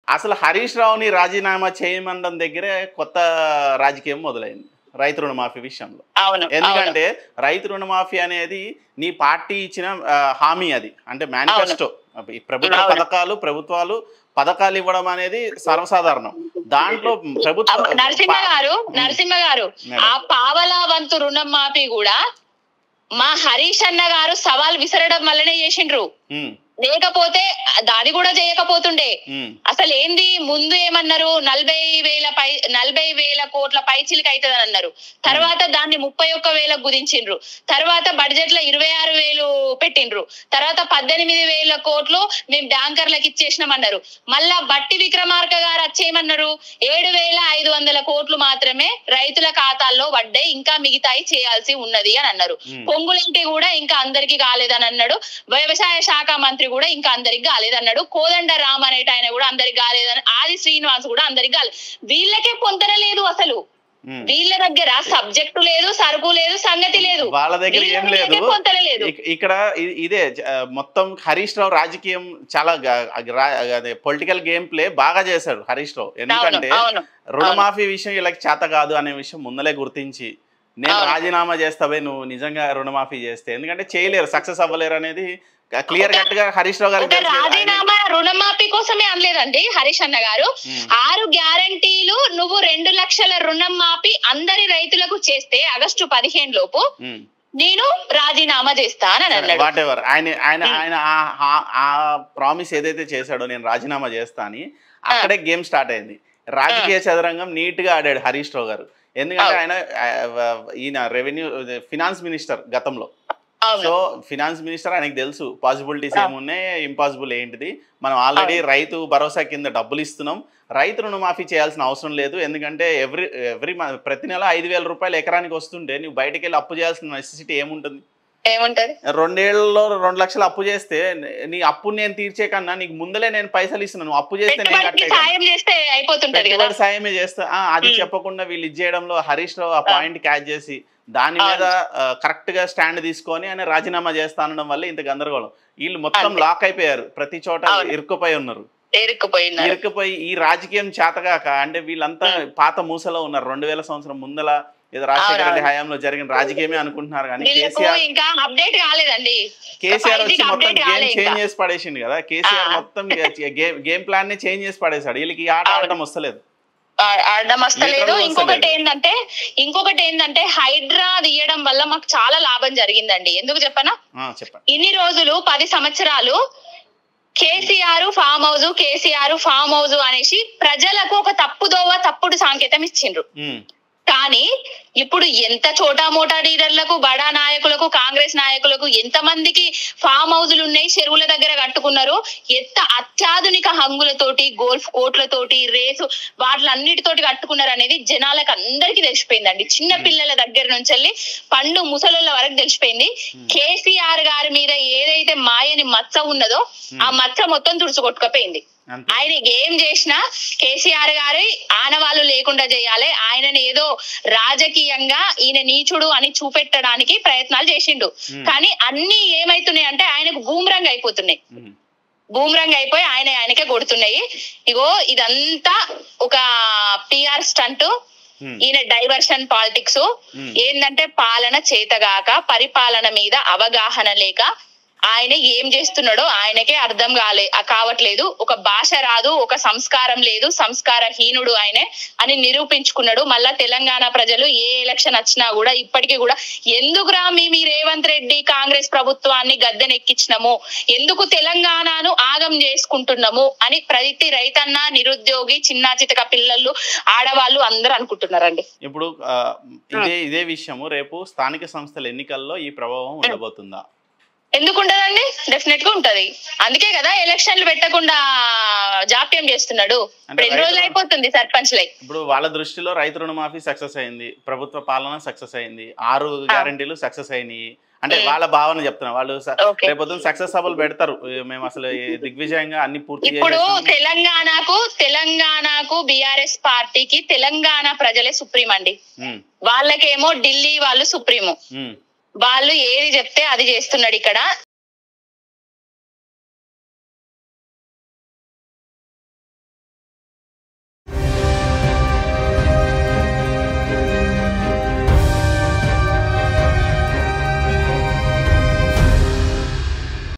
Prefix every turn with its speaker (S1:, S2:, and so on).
S1: అసలు హరీష్ రావుని రాజీనామా చేయమనడం దగ్గరే కొత్త రాజకీయం మొదలైంది రైతు రుణమాఫీ విషయంలో
S2: అవును అవును
S1: ఎందుకంటే రైతు రుణమాఫీ అనేది నీ పార్టీ ఇచ్చిన ఆ, హామీ అది అంటే మేనిఫెస్టో ఈ ప్రభుత్వ
S2: అవును.
S1: పథకాలు ప్రభుత్వాలు పథకాలు ఇవ్వడం అనేది సర్వసాధారణం దాంట్లో ప్రభుత్వ
S2: అమ్మ, నరసింహ గారు నరసింహ గారు
S1: మేడం.
S2: ఆ పావలా వంతు రుణం మాఫీ కూడా మా హరీష్ అన్న గారు సవాల్ విసరడం వల్లనే చేసిండ్రు
S1: ఉమ్,
S2: లేకపోతే దాని కూడా చేయకపోతుండే
S1: ఉమ్,
S2: అసలు ఏంది ముందు ఏమన్నారు నలభై వేల పై నలభై వేల కోట్ల పైచిలకి అవుతుంది అన్నారు తర్వాత దాన్ని ముప్పై ఒక్క వేలకు కుదించిండ్రు తర్వాత బడ్జెట్ లో ఇరవై ఆరు వేలు పెట్టిండ్రు తర్వాత పద్దెనిమిది వేల కోట్లు మేము బ్యాంకర్లకు ఇచ్చేసినాం అన్నారు మళ్ళా బట్టి విక్రమార్క గారు వచ్చేయమన్నారు ఏడు వేల ఐదు వందల కోట్లు మాత్రమే రైతుల ఖాతాల్లో పడ్డాయి ఇంకా మిగతాయి చేయాల్సి ఉన్నది అని అన్నారు
S1: ఉమ్.
S2: పొంగులంటి కూడా ఇంకా అందరికి కాలేదని అన్నాడు వ్యవసాయ శాఖ మంత్రి కూడా ఇంకా అందరికి కాలేదన్నాడు కోదండ రామ్ అనేట ఆయన కూడా అందరికి కాలేదని ఆది శ్రీనివాస్ కూడా అందరికి కాలేదు వీళ్ళకే పొంతన లేదు అసలు
S1: ఉమ్.
S2: వీళ్ళ దగ్గర సబ్జెక్టు లేదు సరుకు లేదు సంగతి లేదు
S1: వాళ్ళ దగ్గర ఏం లేదు
S2: వీళ్ళకే పొంతన లేదు
S1: ఇక్- ఇక్కడ ఇ- ఇదే ఆ, మొత్తం హరీష్ రావు రాజకీయం చాలా గ- రా- అదే పొలిటికల్ గేమ్ ప్లే బాగా చేశాడు హరీష్ రావు
S2: అవును
S1: ఎందుకంటే
S2: అవును
S1: రుణమాఫీ విషయం వీళ్ళకి చేత కాదు అనే విషయం ముందలే గుర్తించి నేను
S2: అవును.
S1: రాజీనామా చేస్తావే నువ్వు నిజంగా రుణమాఫీ చేస్తే ఎందుకంటే చేయలేరు సక్సెస్ అవ్వలేరు అనేది క్లియర్ కట్ గా హరీష్ రావు గారికి
S2: ఒక
S1: తెలుసు. ఆయన-
S2: రాజీనామా రుణమాఫీ కోసమే అనలేదండి హరీష్ అన్న గారు
S1: ఉమ్,
S2: ఆరు గ్యారంటీలు నువ్వు రెండు లక్షల రుణం మాపి అందరి రైతులకు చేస్తే ఆగస్టు పదిహేను లోపు
S1: ఉమ్.
S2: నేను రాజీనామా చేస్తానని అన్నాడు
S1: వాట్ ఎవర్ ఆయన ఆయన
S2: Hmm.
S1: ఆయన ఆ- ఆ- ఆ ప్రామిస్ ఏదైతే చేశాడో నేను రాజీనామా చేస్తా అని అక్కడే గేమ్ స్టార్ట్ అయింది రాజకీయ చదరంగం నీట్ గా ఆడాడు హరీష్ రావు గారు ఎందుకంటే
S2: అవును.
S1: ఆయన ఆ, ఈయన రెవెన్యూ ఫినాన్స్ మినిస్టర్ గతంలో
S2: అవును
S1: సో ఫినాన్స్ మినిస్టర్ ఆయనకు తెలుసు పాసిబిలిటీస్
S2: ఆ.
S1: ఏమున్నాయి ఇంపాసిబుల్ ఏంటిది మనం ఆల్రెడీ రైతు భరోసా కింద డబ్బులు ఇస్తున్నాం రైతు రుణమాఫీ చేయాల్సిన అవసరం లేదు ఎందుకంటే ఎవ్రీ ఎవ్రీ ప్రతి నెల ఐదు వేల రూపాయలు ఎకరానికి వస్తుంటే నువ్వు బయటకు వెళ్ళి అప్పు చేయాల్సిన నెసెసిటీ ఏముంటుంది
S2: ఏముంటది
S1: రెండేళ్లలో రెండు లక్షలు అప్పు చేస్తే నీ అప్పు నేను తీర్చే కన్నా నీకు ముందలే నేను పైసలు ఇస్తున్నాను నువ్వు అప్పు చేస్తే నేను
S2: పెట్టుబడికి
S1: కట్టే
S2: సాయం చేస్తే అయిపోతుంటది కదా
S1: పెట్టుబడి సాయమే చేస్తా ఆ, అది
S2: మ్.
S1: చెప్పకుండా వీళ్ళు ఇచ్చేయడంలో హరీష్ రావు ఆ
S2: ఆ.
S1: పాయింట్ క్యాచ్ చేసి దాని మీద కరెక్ట్ గా స్టాండ్ తీసుకొని ఆయన రాజీనామా చేస్తా అనడం వల్ల ఇంత గందరగోళం వీళ్ళు మొత్తం
S2: అంతే.
S1: లాక్ అయిపోయారు ప్రతి చోట
S2: అవును.
S1: ఇరుక్కుపోయి ఉన్నారు
S2: ఇరుక్కుపోయినారు
S1: ఇరుక్కుపోయి ఈ రాజకీయం చేతగాక అంటే వీళ్ళంతా
S2: మ్.
S1: పాత మూసలో ఉన్నారు రెండు వేల సంవత్సరం ముందల ఏదో రాజశేఖర రెడ్డి
S2: అవునవును.
S1: హయాంలో జరిగిన రాజకీయమే అనుకుంటున్నారు కానీ
S2: వీళ్ళకు
S1: కేసీఆర్
S2: ఇంకా అప్డేట్ కాలేదండి
S1: కేసీఆర్ వచ్చి
S2: ఫైవ్ జీకి
S1: మొత్తం
S2: update
S1: గేమ్
S2: కాలే
S1: చేంజ్
S2: ఇంకా.
S1: చేసి పడేసిండు కదా కేసీఆర్
S2: ఆ.
S1: మొత్తం గేమ్ గేమ్ ప్లాన్ ని చేంజ్ చేసి పడేశాడు వీళ్ళకి ఈ ఆట
S2: అవును.
S1: ఆడటం వస్తలేదు
S2: ఆ- ఆడడం వస్తలేదు
S1: Literal గా
S2: ఇంకొకటి
S1: వస్తలేదు.
S2: ఏంటంటే ఇంకొకటి ఏంటంటే హైడ్రా తీయడం వల్ల మాకు చాలా లాభం జరిగిందండి ఎందుకు చెప్పనా
S1: ఆ, చెప్పండి
S2: ఇన్ని రోజులు పది సంవత్సరాలు KCR farm house KCR farm house అనేసి ప్రజలకు ఒక తప్పుదోవ తప్పుడు సాంకేతం ఇచ్చిండ్రు
S1: ఉమ్,
S2: కానీ ఇప్పుడు ఎంత చోటా మోటా లీడర్లకు బడా నాయకులకు కాంగ్రెస్ నాయకులకు ఎంత మందికి ఫామ్ హౌజులు ఉన్నాయి చెరువుల దగ్గర కట్టుకున్నారు ఎంత అత్యాధునిక హంగులతోటి గోల్ఫ్ కోట్లతోటి రేసు వాటిలన్నిటితోటి కట్టుకున్నారు అనేది జనాలకు అందరికీ తెలిసిపోయిందండి చిన్న పిల్లల దగ్గర నుంచి వెళ్ళి పండు ముసలోళ్ళ వరకు తెలిసిపోయింది కేసీఆర్ గారి మీద ఏదైతే మాయని మచ్చ ఉన్నదో ఆ మచ్చ మొత్తం తుడుచుకొట్టుకపోయింది
S1: అంతే
S2: ఆయన ఏం చేసినా కేసీఆర్ గారి ఆనవాళ్ళు లేకుండా చేయాలి ఆయనని ఏదో రాజకీయంగా ఈయన నీచుడు అని చూపెట్టడానికి ప్రయత్నాలు చేసిండు
S1: Hmm.
S2: కానీ అన్ని ఏమైతున్నాయి అంటే ఆయనకు బూమరంగ్ అయిపోతున్నాయి
S1: ఉమ్,
S2: బూమరంగ్ అయిపోయి ఆయన ఆయనకే కొడుతున్నాయి ఇగో ఇదంతా ఒక పిఆర్ స్టంట్
S1: ఉమ్,
S2: ఈయన డైవర్షన్ పాలిటిక్స్
S1: ఉమ్.
S2: ఏంటంటే పాలన చేతగాక పరిపాలన మీద అవగాహన లేక ఆయన ఏం చేస్తున్నాడో ఆయనకే అర్థం కాలే ఆ కావట్లేదు ఒక భాష రాదు ఒక సంస్కారం లేదు సంస్కారహీనుడు ఆయనే అని నిరూపించుకున్నాడు మళ్ళా తెలంగాణ ప్రజలు ఏ ఎలక్షన్ వచ్చినా కూడా ఇప్పటికీ కూడా ఎందుకురా మీ మీ రేవంత్ రెడ్డి కాంగ్రెస్ ప్రభుత్వాన్ని గద్దెనెక్కించినము ఎందుకు తెలంగాణను ఆగం చేసుకుంటున్నాము అని ప్రతి రైతన్న నిరుద్యోగి చిన్న చితక పిల్లలు ఆడవాళ్ళు అందరూ అనుకుంటున్నారండి
S1: ఇప్పుడు ఆ, ఇదే ఇదే విషయము రేపు స్థానిక సంస్థల ఎన్నికల్లో ఈ ప్రభావం ఉండబోతుందా
S2: ఎందుకు ఉండదండి డెఫినెట్ గా ఉంటది అందుకే కదా ఎలక్షన్లు పెట్టకుండా జాప్యం చేస్తున్నాడు ఇప్పుడు ఎన్ని
S1: రైతు-
S2: రోజులు అయిపోతుంది సర్పంచ్ లై
S1: ఇప్పుడు వాళ్ళ దృష్టిలో రైతు రుణమాఫీ సక్సెస్ అయింది ప్రభుత్వ పాలన సక్సెస్ అయింది ఆరు గ్యారంటీలు సక్సెస్ అయినాయి అంటే
S2: ఉమ్.
S1: వాళ్ళ భావన చెప్తున్నా వాళ్ళు స-
S2: ఓకే.
S1: రేపొద్దున సక్సెస్ సభలు పెడతారు మేము అసలు ఈ దిగ్విజయంగా అన్ని పూర్తి
S2: ఇప్పుడు
S1: చేసేసాం.
S2: తెలంగాణకు తెలంగాణకు బిఆర్ఎస్ పార్టీకి తెలంగాణ ప్రజలే సుప్రీం అండి
S1: ఉమ్,
S2: వాళ్ళకేమో ఢిల్లీ వాళ్ళు సుప్రీము
S1: ఉమ్.
S2: వాళ్ళు ఏది చెప్తే అది చేస్తున్నాడు ఇక్కడ